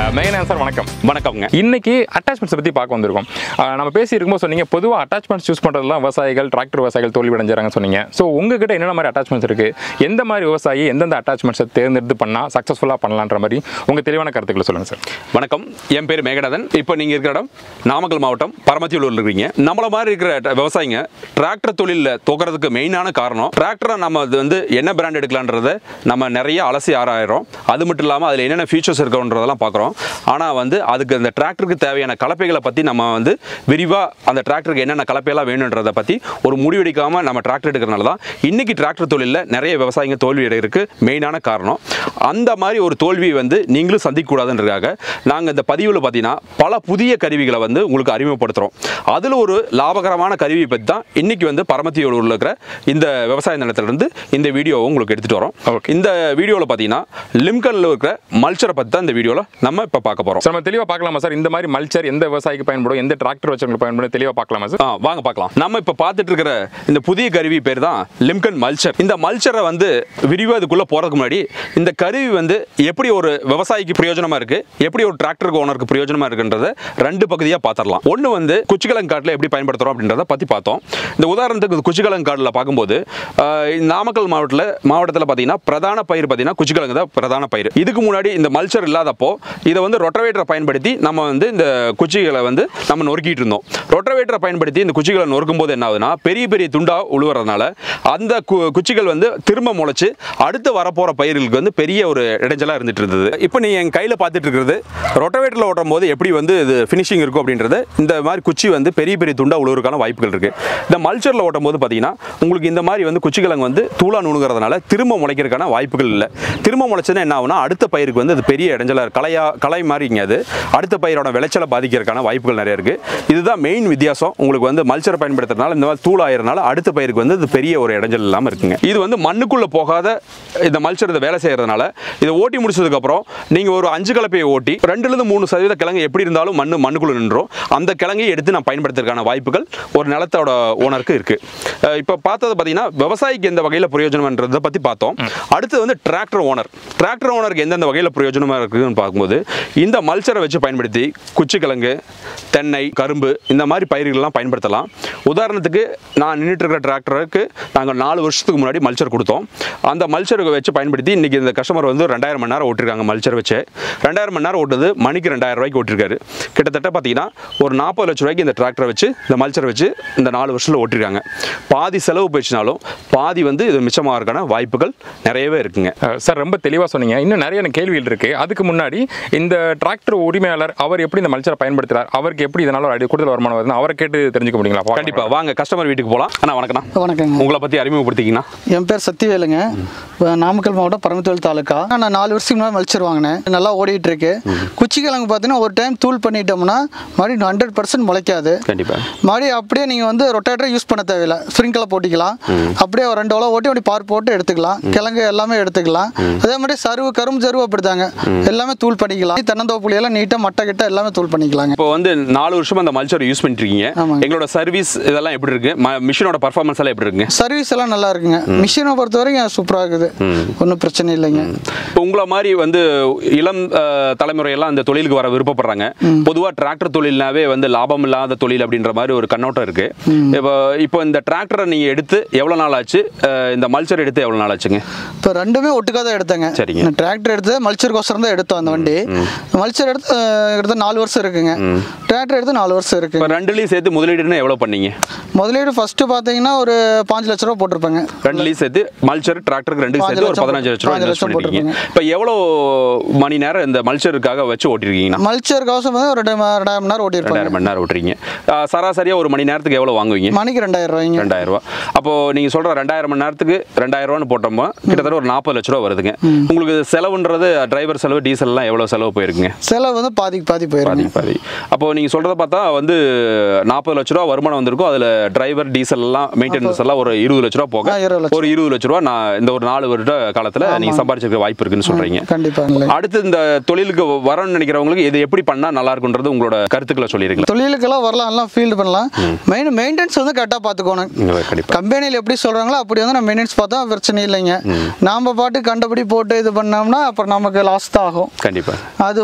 Main sir வணக்கம் வணக்கம்ங்க இன்னைக்கு அட்டாச்மெண்ட்ஸ் பற்றி பார்க்க வந்திருக்கோம் அஹ் நம்ம பேசி இருக்கும்போது சொன்னீங்க பொதுவாக அட்டாச்மெண்ட்ஸ் யூஸ் பண்ணுறதுலாம் விவசாயிகள் டிராக்டர் விவசாயிகள் தோல்வி அடைஞ்சாங்க சொன்னீங்க ஸோ உங்ககிட்ட என்னென்ன மாதிரி அட்டாச்மெண்ட்ஸ் இருக்குது எந்த மாதிரி விவசாயி எந்தெந்த அட்டாச்மெண்ட்ஸை தேர்ந்தெடுத்து பண்ணால் சக்ஸஸ்ஃபுல்லாக பண்ணலான்ற மாதிரி உங்கள் தெளிவான கருத்துக்களை சொல்லுங்கள் சார் வணக்கம் என் பேர் மேகநாதன் இப்போ நீங்கள் இருக்கிற இடம் நாமக்கல் மாவட்டம் பரமத்தியூரில் இருக்கிறீங்க நம்மள மாதிரி இருக்கிற ட- விவசாயிங்க டிராக்டர் தொழிலில் தோக்கிறதுக்கு மெயினான காரணம் டிராக்டரை நம்ம அது வந்து என்ன பிராண்ட் எடுக்கலான்றத நம்ம நிறைய அலசி ஆராயிரோம் அது மட்டும் இல்லாமல் அதில் என்னென்ன ஃபீச்சர்ஸ் இருக்குன்றதெல்லாம் பார்க்குறோம் ஆனால் வந்து அதுக்கு அந்த டிராக்டருக்கு தேவையான கலப்பைகளை பற்றி நம்ம வந்து விரிவாக அந்த டிராக்டருக்கு என்னென்ன கலப்பையெல்லாம் வேணுன்றதை பற்றி ஒரு முடிவெடுக்காமல் நம்ம டிராக்டர் எடுக்கிறனால தான் இன்றைக்கி டிராக்டர் தொழிலில் நிறைய விவசாயிங்க தோல்வி அடைகிறதுக்கு மெயினான காரணம் அந்த மாதிரி ஒரு தோல்வியை வந்து நீங்களும் சந்திக்கக்கூடாதுன்றதுக்காக நாங்கள் இந்த பதிவில் பார்த்தீங்கன்னா பல புதிய கருவிகளை வந்து உங்களுக்கு அறிமுகப்படுத்துகிறோம் அதில் ஒரு லாபகரமான கருவியை பற்றி தான் இன்றைக்கி வந்து பரமத்தியூரில் இருக்கிற இந்த விவசாய நிலத்திலிருந்து இந்த வீடியோவை உங்களுக்கு எடுத்துகிட்டு வரோம் இந்த வீடியோவில் பார்த்தீங்கன்னா லிம்கனில் இருக்கிற மல்ச்சரை பற்றி தான் இந்த வீடியோவில் நம்ம இப்போ பார்க்க போகிறோம் சார் நம்ம தெளிவாக பார்க்கலாமா சார் இந்த மாதிரி மல்ச்சர் எந்த விவசாயிக்கு பயன்படும் எந்த டிராக்டர் வச்சவங்களுக்கு பயன்படும் தெளிவாக பார்க்கலாமா சார் ஆ வாங்க பார்க்கலாம் நம்ம இப்போ பார்த்துட்டு இருக்கிற இந்த புதிய கருவி பேர் தான் லிம்கன் மல்ச்சர் இந்த மல்ச்சரை வந்து விரிவாக இதுக்குள்ளே போகிறதுக்கு முன்னாடி இந்த கருவி வந்து எப்படி ஒரு விவசாயிக்கு பிரயோஜனமாக இருக்குது எப்படி ஒரு டிராக்டருக்கு ஓனருக்கு பிரயோஜனமாக இருக்குன்றத ரெண்டு பகுதியாக பார்த்துடலாம் ஒன்று வந்து குச்சிக்கிழங்கு காட்டில் எப்படி பயன்படுத்துகிறோம் அப்படின்றத பற்றி பார்த்தோம் இந்த உதாரணத்துக்கு இந்த குச்சிக்கிழங்கு காட்டில் பார்க்கும்போது ஆ, இந்த நாமக்கல் மாவட்டத்தில் மாவட்டத்தில் பார்த்தீங்கன்னா பிரதான பயிர் பார்த்தீங்கன்னா குச்சிக்கிழங்கு தான் பிரதான பயிர் இதுக்கு முன்னாடி இந்த மல்ச்சர் இல்லாதப்போ இதை வந்து ரொட்டவேட்டரை பயன்படுத்தி நம்ம வந்து இந்த குச்சிகளை வந்து நம்ம நொறுக்கிட்டு இருந்தோம் ரொட்டவேட்டரை பயன்படுத்தி இந்த குச்சிகளை நொறுக்கும் போது என்ன ஆகுதுன்னா பெரிய பெரிய துண்டா உழுவுறதுனால அந்த கு- குச்சிகள் வந்து திரும்ப முளைச்சு அடுத்து வரப்போற பயிர்களுக்கு வந்து பெரிய ஒரு இடைஞ்சலா இருந்துட்டு இருந்தது இப்போ நீங்க என் கையில பார்த்துட்டு இருக்கிறது ரொட்டவேட்டரில் ஓட்டும் போது எப்படி வந்து இது ஃபினிஷிங் இருக்கும் அப்படின்றது இந்த மாதிரி குச்சி வந்து பெரிய பெரிய துண்டா உழுவுறதுக்கான வாய்ப்புகள் இருக்கு இந்த மல்ச்சரில் ஓட்டும் போது பார்த்தீங்கன்னா உங்களுக்கு இந்த மாதிரி வந்து குச்சிக்கிழங்கு வந்து தூளா நுணுகிறதுனால திரும்ப முளைக்கிறதுக்கான வாய்ப்புகள் இல்லை திரும்ப முளைச்சதுன்னா என்ன ஆகும்னா அடுத்த பயிருக்கு வந்து அது பெரிய இடைஞ்சலா இருக்கு. களையா கலை மாதிரிங்க அது அடுத்த பயிரோட விளைச்சலை பாதிக்கிறதுக்கான வாய்ப்புகள் நிறைய இருக்கு இதுதான் மெயின் வித்தியாசம் உங்களுக்கு வந்து மல்ச்சரை பயன்படுத்துறதுனால இந்த மாதிரி தூள் ஆயிரனால அடுத்த பயிருக்கு வந்து இது பெரிய ஒரு இடைஞ்சல் இல்லாமல் இருக்குங்க இது வந்து மண்ணுக்குள்ள போகாத இந்த மல்ச்சர் இதை வேலை செய்யறதுனால இதை ஓட்டி முடிச்சதுக்கு அப்புறம் நீங்க ஒரு அஞ்சு கலப்பையை ஓட்டி ரெண்டுல இருந்து மூணு சதவீத கிழங்கு எப்படி இருந்தாலும் மண்ணு மண்ணுக்குள்ள நின்றோம் அந்த கிழங்கையை எடுத்து நான் பயன்படுத்துறதுக்கான வாய்ப்புகள் ஒரு நிலத்தோட ஓனருக்கு இருக்கு அஹ் இப்போ பார்த்தது பார்த்தீங்கன்னா விவசாயிக்கு எந்த வகையில் பிரயோஜனம்ன்றதை பற்றி பார்த்தோம் அடுத்து வந்து டிராக்டர் ஓனர் டிராக்டர் ஓனருக்கு எந்தெந்த வகையில் பிரயோஜனமாக இருக்குதுன்னு பார்க்கும்போது இந்த மல்ச்சரை வச்சு பயன்படுத்தி குச்சிக்கிழங்கு தென்னை கரும்பு இந்த மாதிரி பயிர்கள்லாம் பயன்படுத்தலாம் உதாரணத்துக்கு நான் நின்றுட்டு இருக்கிற டிராக்டருக்கு நாங்கள் நாலு வருஷத்துக்கு முன்னாடி மல்ச்சர் கொடுத்தோம் அந்த மல்ச்சரை வச்சு பயன்படுத்தி இன்றைக்கி இந்த கஸ்டமர் வந்து ரெண்டாயிரம் மணி நேரம் ஓட்டிருக்காங்க மல்ச்சர் வச்சு ரெண்டாயிரம் மணி நேரம் ஓட்டுது மணிக்கு ரெண்டாயிரம் ரூபாய்க்கு ஓட்டிருக்காரு கிட்டத்தட்ட பார்த்தீங்கன்னா ஒரு நாற்பது லட்ச ரூபாய்க்கு இந்த டிராக்டரை வச்சு இந்த மல்ச்சரை வச்சு இந்த நாலு வருஷத்தில் ஓட்டிருக்காங்க பாதி செலவு போயிடுச்சுனாலும் பாதி வந்து இது மிச்சமாகறதுக்கான வாய்ப்புகள் நிறையவே இருக்குங்க அஹ் சார் ரொம்ப தெளிவாக சொன்னீங்க இன்னும் நிறைய எனக்கு கேள்விகள் இருக்குது அதுக்கு முன்னாடி இந்த டிராக்டர் உரிமையாளர் அவர் எப்படி இந்த மல்ச்சரை பயன்படுத்துறார் அவருக்கு எப்படி இதனால ஒரு அடி கூடுதல் வருமானம் வருதுன்னு அவரை கேட்டு தெரிஞ்சுக்க முடியுங்களா பார்க்கலாம். கண்டிப்பா வாங்க கஸ்டமர் வீட்டுக்கு போகலாம் அண்ணா வணக்கண்ணா வணக்கங்க உங்களை பற்றி அறிமுகப்படுத்திக்கிங்கன்னா என் பேர் சக்திவேலுங்க இப்ப நாமக்கல் மாவட்டம் பரமத்தோல் தாலுக்கா நான் நாலு வருஷத்துக்கு முன்னாடி மலிச்சர் வாங்கினேன் நல்லா ஓடிட்டு இருக்கு குச்சிக்கிழங்கு பார்த்தீங்கன்னா ஒரு டைம் தூள் பண்ணிட்டோம்னா மறுபடியும் ஹண்ட்ரட் பர்சன்ட் முளைக்காது கண்டிப்பா மறுபடியும் அப்படியே நீங்கள் வந்து ரொட்டேட்டரை யூஸ் பண்ண தேவையில்லை ஸ்ப்ரிங்கில் போட்டிக்கலாம் அப்படியே ஒரு ரெண்டு ஓலம் ஓட்டி அப்படி பார் போட்டு எடுத்துக்கலாம் கிழங்கு எல்லாமே எடுத்துக்கலாம் அதே மாதிரி சருவு கரும்பு சருவு அப்படிதாங்க எல்லாமே தூள் பண்ணிக்கலாம் தென்னந்தோப்புலியெல்லாம் நீட்டாக மட்டை கிட்ட எல்லாமே தூள் பண்ணிக்கலாங்க இப்போ வந்து நாலு வருஷமா அந்த மல்ச்சர் யூஸ் பண்ணிட்டு இருக்கீங்க ஆமாங்க. எங்களோட சர்வீஸ் இதெல்லாம் எப்படி இருக்கு ம- மிஷினோட பர்ஃபார்மன்ஸ் எல்லாம் எப்படி இருக்குங்க சர்வீஸ் எல்லாம் நல்லா இருக்குங்க மிஷினை பொறுத்த வரைக்கும் சூப்பராக இருக்குது ஒன்றும் பிரச்சனை இல்லைங்க இப்போ உங்களை மாதிரி வந்து இளம் அஹ், தலைமுறையெல்லாம் இந்த தொழிலுக்கு வர விருப்பப்படுறாங்க பொதுவாக டிராக்டர் தொழில்னாவே வந்து லாபம் இல்லாத தொழில் அப்படின்ற மாதிரி ஒரு கண்ணோட்டம் இருக்கு இப்போ இப்போ இந்த டிராக்டரை நீங்க எடுத்து எவ்வளவு நாள் ஆச்சு அஹ், இந்த மல்ச்சர் எடுத்து எவ்வளவு நாள் ஆச்சுங்க இப்போ ரெண்டுமே ஒட்டுக்காக தான் எடுத்தேங்க சரிங்க. நான் டிராக்டர் எடுத்து மல்ச்சருக்கோசரம் தான் எடுத்தோம் அந்த வண்டி மல்ச்சர் எடுத்து அஹ், எடுத்து நாலு வருஷம் இருக்குங்க டிராக்டர் எடுத்து நாலு வருஷம் இப்போ இருக்குங்க ரெண்டுலையும் சேர்த்து முதலீடுன்னு எவ்வளவு பண்ணீங்க முதலீடு ஃபர்ஸ்ட் பார்த்தீங்கன்னா ஒரு பாஞ்சு லட்ச ரூபா போட்டிருப்பேங்க ரெண்டுலையும் சேர்த்து மல்ச்சர் டிராக்டருக்கு ரெண்டு பாஞ்சு சேர்த்து ஒரு லட்சம் பதினஞ்சு லட்ச ரூபா பாஞ்சு இன்வெஸ்ட் லட்சம் பண்ணிருக்கீங்க இப்போ எவ்வளோ மணி நேரம் இந்த மல்ச்சருக்காக வச்சு ஓட்டிருக்கீங்கன்னா மல்ச்சர் கவசம் வந்து ஒரு ரெண்டு ம- ரெண்டாயிரம் மணி நேரம் ஓட்டியிருப்பாங்க ரெண்டாயிரம் மணி நேரம் ஓட்டுறீங்க அஹ், சராசரியா ஒரு மணி நேரத்துக்கு எவ்வளவு வாங்குவீங்க மணிக்கு ரெண்டாயிரம் ரூபாய்ங்க ரெண்டாயிரம் ரூபா அப்போ நீங்க சொல்ற ரெண்டாயிரம் மணி நேரத்துக்கு ரெண்டாயிரம் ரூபான்னு போட்டோமோ கிட்டத்தட்ட ஒரு நாற்பது லட்ச ரூபா வருதுங்க உங்களுக்கு செலவுன்றது டிரைவர் செலவு டீசல் எல்லாம் எவ்வளவு செலவு போயிருக்குங்க செலவு வந்து பாதிக்கு பாதி போயிருங்க பாதி பாதி அப்போ நீங்க சொல்றத பார்த்தா வந்து நாற்பது லட்ச ரூபா வருமானம் வந்திருக்கும் அதுல டிரைவர் டீசல் எல்லாம் மெயின்டெனன்ஸ் எல்லாம் ஒரு இருபது லட்ச ரூபா போக ஆ, இருபது லட்சம். ஒரு இருபது லட்ச ரூபா நான் இந்த ஒரு நாலு வருட காலத்துல நீங்க சம்பாதிச்சிருக்க வாய்ப்பு இருக்குன்னு சொல்றீங்க கண்டிப்பா இல்லைங்க அடுத்து இந்த தொழிலுக்கு வரணும்னு நினைக்கிறவங்களுக்கு இது எப்படி பண்ணா நல்லா இருக்குன்றது உங்களோட கருத்துக்களை சொல்லிருக்கலாம் தொழிலுக்கெல்லாம் வரலாம் எல்லாம் ஃபீல்டு பண்ணலாம் மெயின் மெயின்டெனன்ஸ் வந்து கரெக்டாக பார்த்துக்கோணும் கண்டிப்பா கம்பெனியில் எப்படி சொல்கிறாங்களோ அப்படி வந்து நம்ம மெயின்டெனன்ஸ் பார்த்தா பிரச்சனை இல்லைங்க நாம் பாட்டு கண்டபடி போட்டு இது பண்ணோம்னா அப்புறம் நமக்கு லாஸ் தான் ஆகும் கண்டிப்பா அது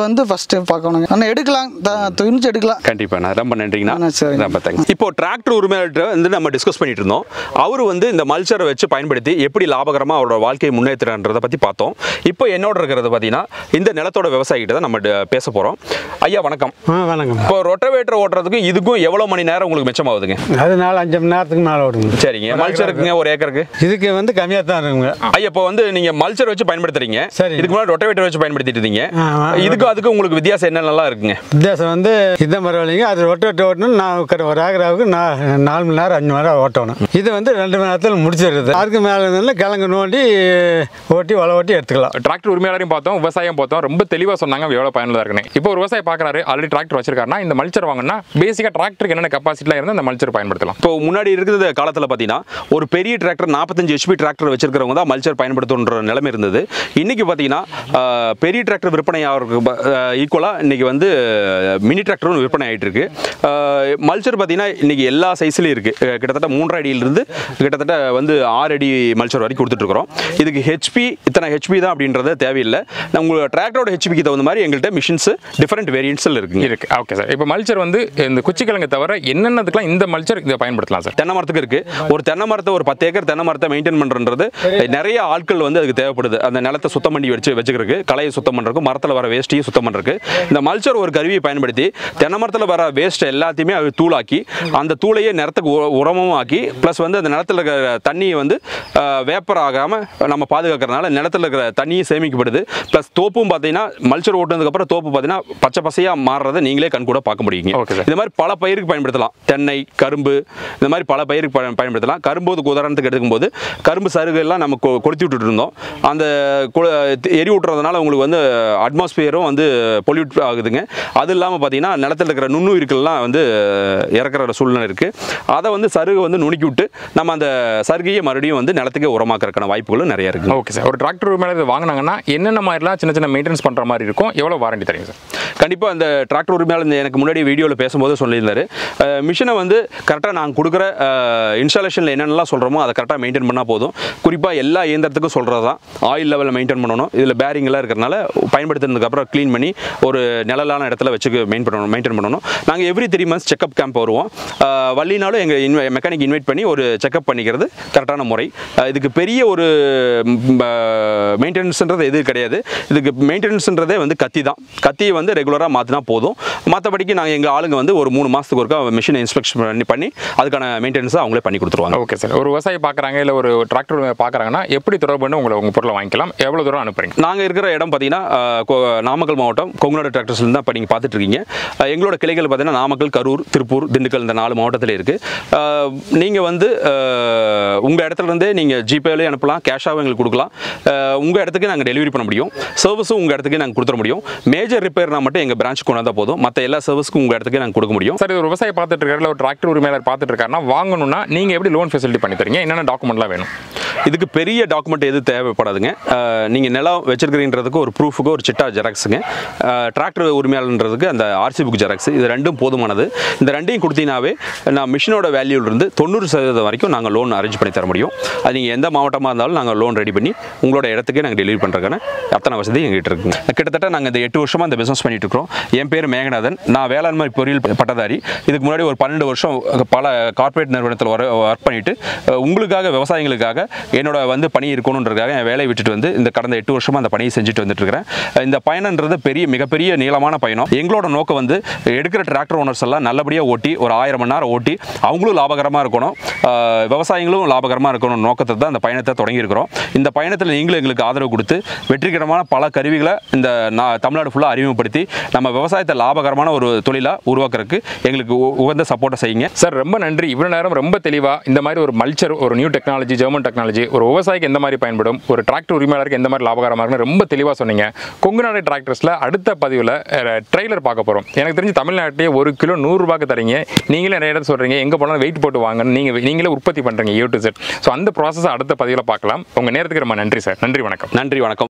வந்து ஃபஸ்ட்டு பார்க்கணுங்க ஆனால் எடுக்கலாம் த- துணிச்சு எடுக்கலாம் கண்டிப்பாண்ணா ரொம்ப நன்றிங்கண்ணா ஆ, சரிங்க. ரொம்ப தேங்க்ஸ் இப்போ டிராக்டர் உரிமையாளர்கிட்ட வந்து நம்ம டிஸ்கஸ் பண்ணிட்டு இருந்தோம் அவர் வந்து இந்த மல்ச்சரை வச்சு பயன்படுத்தி எப்படி லாபகரமாக அவரோட வாழ்க்கையை முன்னேற்றுறன்றதை பற்றி பார்த்தோம் இப்போ என்னோட இருக்கிறது பார்த்தீங்கன்னா இந்த நிலத்தோட விவசாயிகிட்ட தான் நம்ம ட- பேச போகிறோம் ஐயா வணக்கம் ஆ வணக்கம் இப்போ ரொட்டவேட்டர் ஓட்டுறதுக்கும் இதுக்கும் எவ்வளோ மணி நேரம் உங்களுக்கு மிச்சமாகுதுங்க அது நாலு அஞ்சு மணி நேரத்துக்கு மேலே ஓடுங்க சரிங்க மல்ச்சர் இருக்குங்க ஒரு ஏக்கருக்கு இதுக்கு வந்து கம்மியாக தான் இருக்குங்க ஐயா இப்போ வந்து நீங்க மல்ச்சர் வச்சு பயன்படுத்துறீங்க சரி. இதுக்கு முன்னாடி ரொட்டவேட்டர் வச்சு பயன்படுத்திட்டு இருந்தீங்க ஆமா. இதுக்கு அதுக்கு உங்களுக்கு வித்தியாசம் என்னென்னலாம் இருக்குங்க வித்தியாசம் வந்து இதான் பரவாயில்லைங்க அது ஒட்டு ஒட்டு ஓட்டணும் நான் உட்கார ஒரு ஏக்கராவுக்கு நான் நாலு மணி நேரம் அஞ்சு மணி நேரம் ஓட்டணும் இது வந்து ரெண்டு மணி நேரத்தில் முடிச்சிடுறது அதுக்கு மேலே இருந்தாலும் கிழங்கு நோண்டி ஓட்டி வலை ஓட்டி எடுத்துக்கலாம் டிராக்டர் உரிமையாளரையும் பார்த்தோம் விவசாயம் பார்த்தோம் ரொம்ப தெளிவாக சொன்னாங்க எவ்வளோ பயனுள்ளதாக இருக்குன்னு இப்போ ஒரு விவசாயி பார்க்குறாரு ஆல்ரெடி டிராக்டர் வச்சிருக்காருன்னா இந்த மல்ச்சர் வாங்கினா பேசிக்காக டிராக்டருக்கு என்னென்ன கெப்பாசிட்டிலாம் இருந்தால் இந்த மல்ச்சர் பயன்படுத்தலாம் இப்போ முன்னாடி இருக்கிற காலத்தில் பார்த்தீங்கன்னா ஒரு பெரிய டிராக்டர் நாற்பத்தஞ்சு ஹெச்பி டிராக்டர் வச்சிருக்கிறவங்க தான் மல்ச்சர் பயன்படுத்தணுன்ற நிலைமை இருந்தது இன்னைக்கு பார்த்தீங்கன்னா ஆஹ், பெரிய டிராக்டர் விற்பனை ஆகிறதுக்கு ஈக்குவலாக இன்னைக்கு வந்து மினி டிராக்டரும் விற்பனை ஆகிட்டு இருக்கு ஆஹ், மல்ச்சர் பார்த்தீங்கன்னா இன்னைக்கு எல்லா சைஸ்லையும் இருக்கு அஹ், கிட்டத்தட்ட மூன்றரை அடியிலிருந்து கிட்டத்தட்ட வந்து ஆறு அடி மல்ச்சர் வரைக்கும் கொடுத்துட்டு இருக்கிறோம் இதுக்கு ஹெச்பி இத்தனை ஹெச்பி தான் அப்படின்றது தேவையில்லை நான் உங்களோட டிராக்டரோட ஹெச்பிக்கு தகுந்த மாதிரி எங்கள்கிட்ட மிஷின்ஸ் டிஃப்ரெண்ட் வேரியன்ட்ஸில் இருக்குங்க இருக்கு ஓகே சார் இப்போ மல்ச்சர் வந்து இந்த குச்சிக்கிழங்கு தவிர என்னென்னதுக்கெல்லாம் இந்த மல்ச்சர் இதை பயன்படுத்தலாம் சார் தென்னை மரத்துக்கு இருக்கு ஒரு தென்னை மரத்தை ஒரு பத்து ஏக்கர் தென்னை மரத்தை மெயின்டைன் பண்றது நிறைய ஆட்கள் வந்து அதுக்கு தேவைப்படுது அந்த நிலத்தை சுத்தம் பண்ணி வச்சு வச்சுக்கிறதுக்கு களையை சுத்தம் பண்றதுக்கு மரத்தில் வர வேஸ்ட்டையும் சுத்தம் பண்றதுக்கு இந்த மல்ச்சர் ஒரு கருவியை பயன்படுத்தி தென்னை மரத்தில் வர வேஸ்ட் எல்லாத்தையுமே அது தூளாக்கி அந்த தூளையே நிலத்துக்கு உ- உரமும் ஆக்கி ப்ளஸ் வந்து அந்த நிலத்தில் இருக்கிற தண்ணியை வந்து வேப்பர் ஆகாம நம்ம பாதுகாக்கிறதுனால நிலத்தில் இருக்கிற தண்ணியும் சேமிக்கப்படுது ப்ளஸ் தோப்பும் பார்த்தீங்கன்னா மல்ச்சர் ஓட்டுனதுக்கப்புறம் தோப்பு பார்த்தீங்கன்னா பச்சை பசையாக மாறுறதை நீங்களே கண் கூட பார்க்க முடியுங்க Okay, sir. இது மாதிரி பல பயிருக்கு பயன்படுத்தலாம் தென்னை கரும்பு இந்த மாதிரி பல பயிருக்கு பயன் பயன்படுத்தலாம் கரும்பு ஒரு உதாரணத்துக்கு எடுக்கும்போது கரும்பு சருகு எல்லாம் நம்ம கொ- கொளுத்தி விட்டுட்டு இருந்தோம் அந்த கொ- எரி விட்டுறதுனால உங்களுக்கு வந்து அட்மாஸ்பியரும் வந்து பொல்யூட் ஆகுதுங்க அது இல்லாமல் பார்த்தீங்கன்னா நிலத்தில் இருக்கிற நுண்ணுயிர்கள்லாம் வந்து இறக்குற சூழ்நிலை இருக்குது அதை வந்து சருகு வந்து நுணுக்கி விட்டு நம்ம அந்த சருகையை மறுபடியும் வந்து நிலத்துக்கே உரமாக்கறதுக்கான வாய்ப்புகளும் நிறைய இருக்குது ஓகே சார் ஒரு டிராக்டர் உரிமையாளர் இதை வாங்கினாங்கன்னா என்னென்ன மாதிரிலாம் சின்ன சின்ன மெயின்டெனன்ஸ் பண்ணுற மாதிரி இருக்கும் எவ்வளோ வாரண்டி தரீங்க சார் கண்டிப்பாக அந்த டிராக்டர் உரிமையாளர் இந்த எனக்கு முன்னாடி வீடியோவில் பேசும்போது சொல்லியிருந்தாரு மிஷினை வந்து கரெக்டாக நாங்கள் கொடுக்குற இன்ஸ்டாலேஷனில் என்னென்னலாம் சொல்கிறோமோ அதை கரெக்டாக மெயின்டைன் பண்ணால் போதும் குறிப்பாக எல்லா இயந்திரத்துக்கும் சொல்கிறது தான் ஆயில் லெவலில் மெயின்டைன் பண்ணணும் இதில் பேரிங்லாம் இருக்கிறனால பயன்படுத்தினதுக்கப்புறம் க்ளீன் பண்ணி ஒரு நிழலான இடத்துல வச்சு மெயின் பண்ணணும் மெயின்டைன் பண்ணணும் நாங்கள் every three months checkup camp வருவோம் அஹ், வள்ளினாலும் எங்கள் இன்வை மெக்கானிக் இன்வைட் பண்ணி ஒரு செக்அப் பண்ணிக்கிறது கரெக்டான முறை அஹ், இதுக்கு பெரிய ஒரு மெயின்டெனன்ஸ்ன்றது எது கிடையாது இதுக்கு மெயின்டெனன்ஸ்ன்றதே வந்து கத்தி தான் கத்தியை வந்து ரெகுலராக மாற்றினா போதும் மற்றபடிக்கு நாங்கள் எங்கள் ஆளுங்க வந்து ஒரு மூணு மாதத்துக்கு ஒருக்கா மிஷினை இன்ஸ்பெக்ஷன் பண்ணி பண்ணி அதுக்கான மெயின்டெனன்ஸை அவங்களே பண்ணி கொடுத்துருவாங்க ஓகே சார் ஒரு விவசாயி பார்க்குறாங்க இல்லை ஒரு டிராக்டர் பார்க்குறாங்கன்னா எப்படி தொடர்பு பண்ணி உங்களை உங்கள் பொருளை வாங்கிக்கலாம் எவ்வளோ தூரம் அனுப்புறீங்க நாங்கள் இருக்கிற இடம் பார்த்தீங்கன்னா அஹ், கொ- நாமக்கல் மாவட்டம் கொங்குநாடு டிராக்டர்ஸ்லேருந்து தான் இப்போ நீங்கள் பார்த்துட்டு இருக்கீங்க அஹ், எங்களோட கிளைகள் பார்த்தீங்கன்னா நாமக்கல் கரூர் திருப்பூர் திண்டுக்கல் இந்த நாலு மாவட்டத்தில் இருக்குது நீங்கள் வந்து உங்கள் இடத்துல இருந்தே நீங்கள் ஜிபேலேயே அனுப்பலாம் கேஷாகவும் எங்களுக்கு கொடுக்கலாம் உங்கள் இடத்துக்கு நாங்கள் டெலிவரி பண்ண முடியும் சர்வீஸும் உங்கள் இடத்துக்கே நாங்கள் கொடுத்துட முடியும் மேஜர் ரிப்பேர்னா மட்டும் எங்கள் பிரான்ச் கொண்டு வந்தால் போதும் மற்ற எல்லா சர்வீஸ்க்கும் உங்கள் இடத்துக்கே நாங்கள் கொடுக்க முடியும் சார் இது ஒரு விவசாயி பார்த்துட்டு இருக்காரு இல்லை ஒரு டிராக்டர் உரிமையாளர் பார்த்துட்டு இருக்காருன்னா வாங்கணும்னா நீங்கள் எப்படி லோன் ஃபெசிலிட்டி பண்ணி தரீங்க என்னென்ன டாக்குமெண்ட்லாம் வேணும் இதுக்கு பெரிய டாக்குமெண்ட் எதுவும் தேவைப்படாதுங்க நீங்கள் நிலம் வச்சிருக்கிறீன்றதுக்கு ஒரு ப்ரூஃபுக்கு ஒரு சிட்டா ஜெராக்ஸுங்க டிராக்டர் உரிமையாளன்றதுக்கு அந்த ஆர்சி புக் ஜெராக்ஸ் இது ரெண்டும் போதுமானது இந்த ரெண்டையும் கொடுத்தீங்கன்னாவே நான் மிஷினோட வேல்யூலேருந்து தொண்ணூறு சதவீதம் வரைக்கும் நாங்கள் லோன் அரேஞ்ச் பண்ணி தர முடியும் அது நீங்கள் எந்த மாவட்டமாக இருந்தாலும் நாங்கள் லோன் ரெடி பண்ணி உங்களோட இடத்துக்கே நாங்கள் டெலிவரி பண்ணுறதுக்கான அத்தனை வசதி எங்ககிட்ட இருக்குங்க கிட்டத்தட்ட நாங்கள் இந்த எட்டு வருஷமாக இந்த பிஸ்னஸ் பண்ணிட்டு இருக்கிறோம் என் பேர் மேகநாதன் நான் வேளாண்மை பொறியியல் பட்டதாரி இதுக்கு முன்னாடி ஒரு பன்னெண்டு வருஷம் பல கார்ப்பரேட் நிறுவனத்தில் ஒர்க் பண்ணிட்டு அஹ், உங்களுக்காக விவசாயிகளுக்காக என்னோட வந்து பணி இருக்கணுன்றதுக்காக என் வேலையை விட்டுட்டு வந்து இந்த கடந்த எட்டு வருஷமா அந்த பணியை செஞ்சுட்டு வந்துட்டு இருக்கிறேன் அஹ், இந்த பயணன்றது பெரிய மிகப்பெரிய நீளமான பயணம் எங்களோட நோக்கம் வந்து எடுக்கிற டிராக்டர் ஓனர்ஸ் எல்லாம் நல்லபடியாக ஓட்டி ஒரு ஆயிரம் மணி நேரம் ஓட்டி அவங்களும் லாபகரமாக இருக்கணும் அஹ், விவசாயிகளும் லாபகரமாக இருக்கணும் நோக்கத்தை தான் இந்த பயணத்தை தொடங்கியிருக்கிறோம் இந்த பயணத்தில் நீங்களும் எங்களுக்கு ஆதரவு கொடுத்து வெற்றிகரமான பல கருவிகளை இந்த நா- தமிழ்நாடு ஃபுல்லாக அறிமுகப்படுத்தி நம்ம விவசாயத்தை லாபகரமான ஒரு தொழிலாக உருவாக்குறதுக்கு எங்களுக்கு உ- உகந்த சப்போர்ட்டை செய்யுங்க சார் ரொம்ப நன்றி இவ்வளோ நேரம் ரொம்ப தெளிவாக இந்த மாதிரி ஒரு மல்ச்சர் ஒரு நியூ டெக்னாலஜி ஜெர்மன் டெக்னாலஜி ஒரு விவசாயிக்கு எந்த மாதிரி பயன்படும் ஒரு டிராக்டர் உரிமையாளருக்கு எந்த மாதிரி லாபகரமாக இருக்குன்னு ரொம்ப தெளிவாக சொன்னீங்க கொங்குநாடு டிராக்டர்ஸில் அடுத்த பதிவில் ட்ரெய்லர் பார்க்க போகிறோம் எனக்கு தெரிஞ்சு தமிழ்நாட்டிலே ஒரு கிலோ நூறுரூபாக்கு தரீங்க நீங்களே நிறைய இடத்துல சொல்கிறீங்க எங்கே போனாலும் வெயிட் போட்டு வாங்கன்னு நீங்கள் நீங்களே உற்பத்தி பண்ணுறீங்க ஏ டு செட் ஸோ அந்த ப்ராசஸ் அடுத்த பதிவில் பார்க்கலாம் உங்கள் நேரத்துக்கு ரொம்ப நன்றி சார் நன்றி வணக்கம் நன்றி வணக்கம்